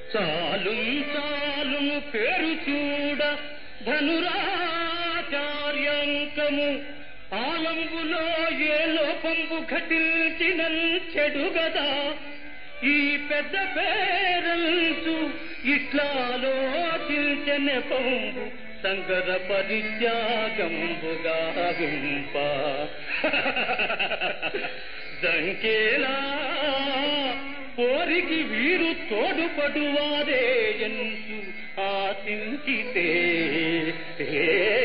చాలు చాలు పేరు చూడ ధనురాచార్యంకము ఆలంబులో ఏ లోపంబు ఘటించిన చెడు గదా ఈ పెద్ద పేరంచు ఇట్లాలోచించని పంబు సంగర పరిత్యాగంబుగా వింప దంకేలా పోరికి వీరు తోడుపడువారే ఎంచు ఆశించితే ఏ